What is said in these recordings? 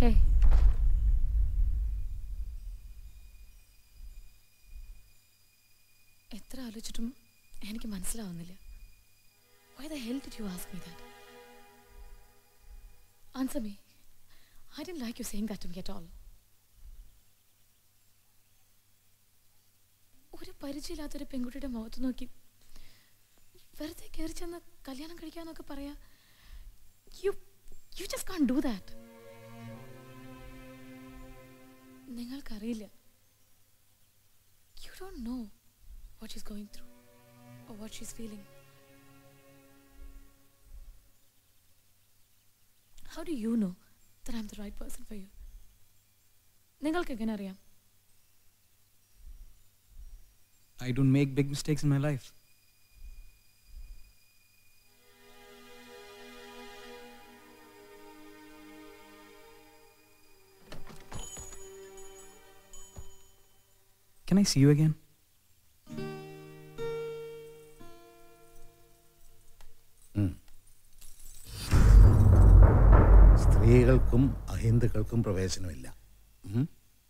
ഹേ എത്ര ആലോചിച്ചിട്ടും എനിക്ക് മനസ്സിലാവുന്നില്ല why the hell did you ask me that answer me I'd like you saying that to me at all ഒരു പരിചയമില്ലാത്തൊരു പെൺകുട്ടിയുടെ മുഖത്ത് നോക്കി വെറുതെ കയറി ചെന്ന് കല്യാണം കഴിക്കാന്നൊക്കെ പറയാ you you just can't do that നിങ്ങൾക്കറിയില്ല you don't know what she's going through or what she's feeling. How do you know that I'm the right person for you? നിങ്ങൾക്ക് എങ്ങനെ അറിയാം I don't make big mistakes in my life. Can I see you again? സ്ത്രീകൾക്കും അഹിന്ദുക്കൾക്കും പ്രവേശനമില്ല ഉം.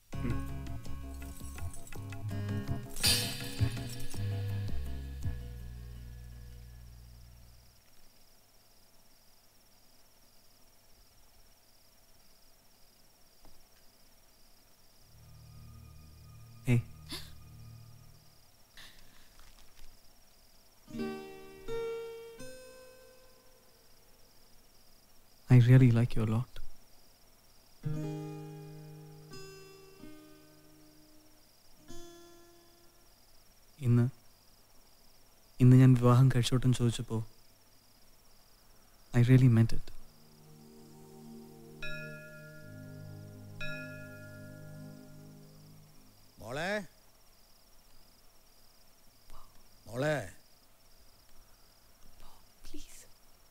Hey. I really like you a lot. ഇന്ന് ഇന്ന് ഞാൻ വിവാഹം കഴിച്ചോട്ടെന്ന് ചോദിച്ചപ്പോൾ ഐ റിയലി മെൻറ്റ് ഇറ്റ് മോളെ മോളെ പ്ലീസ്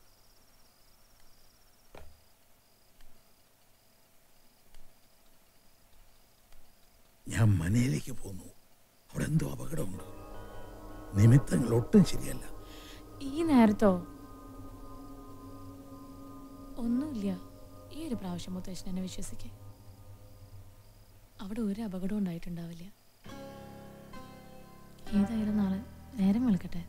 ഞാൻ മനയിലേക്ക് പോന്നു അവിടെ എന്തോ അപകടമുണ്ട് നിമിത്തങ്ങൾ ഒട്ടും ശരിയല്ല ഈ നേരത്തോ ഒന്നുമില്ല ഈ ഒരു പ്രാവശ്യം മുത്തശ്ശൻ എന്നെ വിശ്വസിക്കേ അവിടെ ഒരു അപകടം ഉണ്ടായിട്ടുണ്ടാവില്ല ഏതായാലും നാളെ നേരം വിളിക്കട്ടെ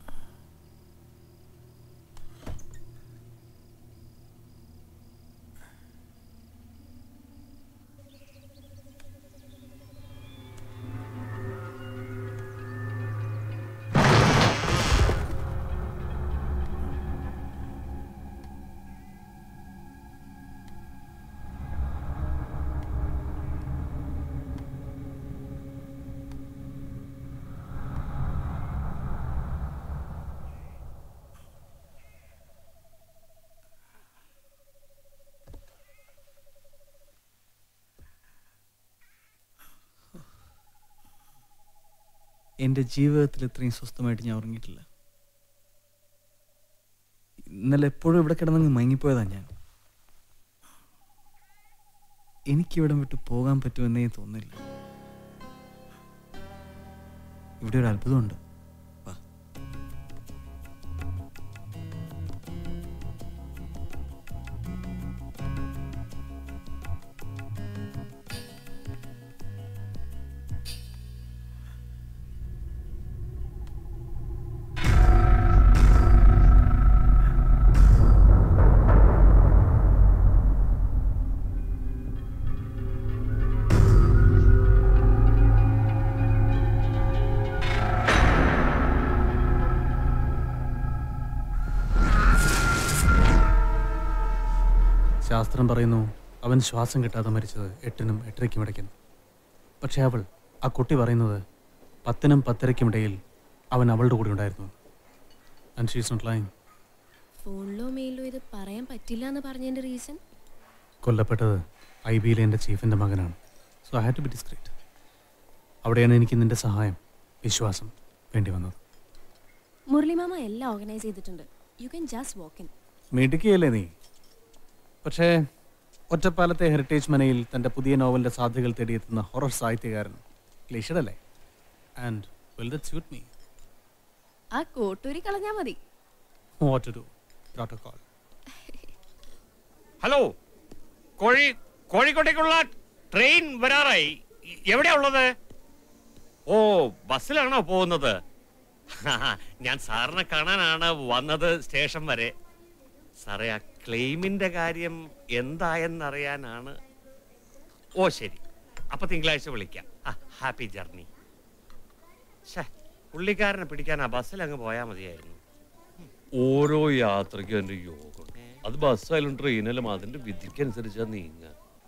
എൻ്റെ ജീവിതത്തിൽ ഇത്രയും സ്വസ്ഥമായിട്ട് ഞാൻ ഉറങ്ങിയിട്ടില്ല ഇന്നലെ എപ്പോഴും ഇവിടെ കിടന്നങ്ങ് മയങ്ങിപ്പോയതാ ഞാൻ എനിക്കിവിടം വിട്ട് പോകാൻ പറ്റുമെന്നേ തോന്നില്ല ഇവിടെ ഒരു അത്ഭുതമുണ്ട് വാ ശാസ്ത്രം പറയുന്നു അവൻ ശ്വാസം കിട്ടാതെ മരിച്ചത് എട്ടിനും എട്ടരയ്ക്കും ഇടയ്ക്കുന്നു പക്ഷേ അവൾ ആ കുട്ടി പറയുന്നത് പത്തിനും പത്തരയ്ക്കും ഇടയിൽ അവൻ അവളുടെ കൂടെ ഉണ്ടായിരുന്നു ആൻഡ് ഷീസ് നോട്ട് ലൈങ് ഫോണിലോ മെയിലിലോ ഇത് പറയാൻ പറ്റില്ല എന്ന് പറഞ്ഞതിന്റെ റീസൺ കൊല്ലപ്പെട്ടത് ഐ ബിയിലെ എൻ്റെ ചീഫിൻ്റെ മകനാണ് so I have to be discreet അവിടെയാണ് എനിക്ക് നിന്റെ സഹായം വിശ്വാസം വേണ്ടി വന്നത് മുരളി മാമ എല്ലാം ഓർഗനൈസ് ചെയ്തിട്ടുണ്ട് you can just walk in മിടുക്കിയല്ലേ നീ പക്ഷേ ഒറ്റപ്പാലത്തെ ഹെറിറ്റേജ് മനയിൽ തൻ്റെ പുതിയ നോവലിൻ്റെ സാധ്യതകൾ തേടിയെത്തുന്ന ഹൊറർ സാഹിത്യകാരൻ ക്ലീഷഡല്ലേ and will that suit me ആ കോട്ടൂരി കളഞ്ഞാ മതി what to do protocol hello കോഴി കോഴിക്കോട്ടേക്കുള്ള ട്രെയിൻ വരാറായി എവിടെയാ ഉള്ളത് ഓ ബസ്സിലാണോ പോകുന്നത് ഞാൻ സാറിനെ കാണാനാണ് വന്നത് സ്റ്റേഷൻ വരെ സാറേ ആ ക്ലെയിമിന്റെ കാര്യം എന്തായെന്നറിയാനാണ് ഓ ശരി അപ്പൊ തിങ്കളാഴ്ച വിളിക്കാം ഹാപ്പി ജർണി ഷേ പുള്ളിക്കാരനെ പിടിക്കാൻ ആ ബസ്സിൽ അങ്ങ് പോയാൽ മതിയായിരുന്നു ഓരോ യാത്രയ്ക്കും എൻ്റെ യോഗം അത് ബസ്സായാലും ട്രെയിനായാലും അതിന്റെ വിധിക്കനുസരിച്ചാ നീങ്ങ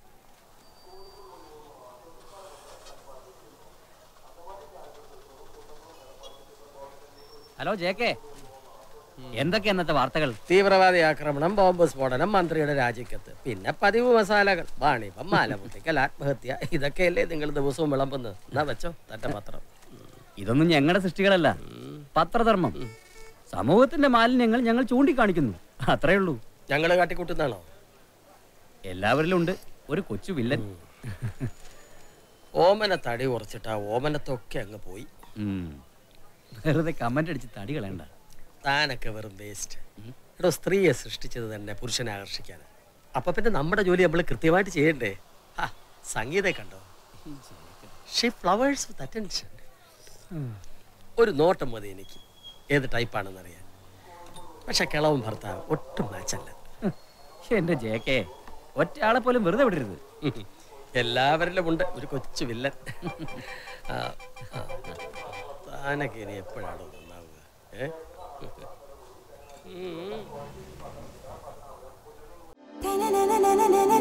ഹലോ ജെ കെ എന്തൊക്കെ ഇന്നത്തെ വാർത്തകൾ തീവ്രവാദി ആക്രമണം ബോംബ് സ്ഫോടനം മന്ത്രിയുടെ രാജിക്കത്ത് പിന്നെ പതിവ് മസാലകൾ വാണിഭം മാലമുട്ടിക്കൽ ആത്മഹത്യ ഇതൊക്കെയല്ലേ നിങ്ങൾ ദിവസവും വിളമ്പുന്നത് എന്നാ വെച്ചോ തറ്റ പത്രം ഇതൊന്നും ഞങ്ങളുടെ സൃഷ്ടികളല്ല പത്രധർമ്മം സമൂഹത്തിന്റെ മാലിന്യങ്ങൾ ഞങ്ങൾ ചൂണ്ടിക്കാണിക്കുന്നു അത്രേ ഉള്ളൂ ഞങ്ങൾ കാട്ടിക്കൂട്ടുന്നാണോ എല്ലാവരിലും ഉണ്ട് ഒരു കൊച്ചു വില്ലൻ ഓമന തടി കുറച്ചിട്ട് ആ ഓമനത്തൊക്കെ അങ്ങ് പോയി ഉം. വെറുതെ കമന്റ് അടിച്ച് തടി കളയണ്ട താനൊക്കെ വെറും വേസ്റ്റ് എടോ സ്ത്രീയെ സൃഷ്ടിച്ചത് തന്നെ പുരുഷനെ ആകർഷിക്കാൻ അപ്പൊ പിന്നെ നമ്മുടെ ജോലി നമ്മൾ കൃത്യമായിട്ട് ചെയ്യണ്ടേ ആ സംഗീതം കണ്ടോ ഷീ ഫ്ലവേഴ്സ് വിത്ത് അറ്റൻഷൻ ഒരു നോട്ടം മതി എനിക്ക് ഏത് ടൈപ്പാണെന്ന് അറിയാൻ പക്ഷെ കിളവും ഭർത്താവ് ഒട്ടും മാച്ചല്ല എന്റെ ജെ കെ ഒറ്റയാളെ പോലും വെറുതെ വിടരുത് എല്ലാവരിലും ഉണ്ട് ഒരു കൊച്ചു വില്ലൻ ആ, ആ. താനൊക്കെ ഇനി എപ്പോഴാണോ നന്നാവുക ഏ na na na na na na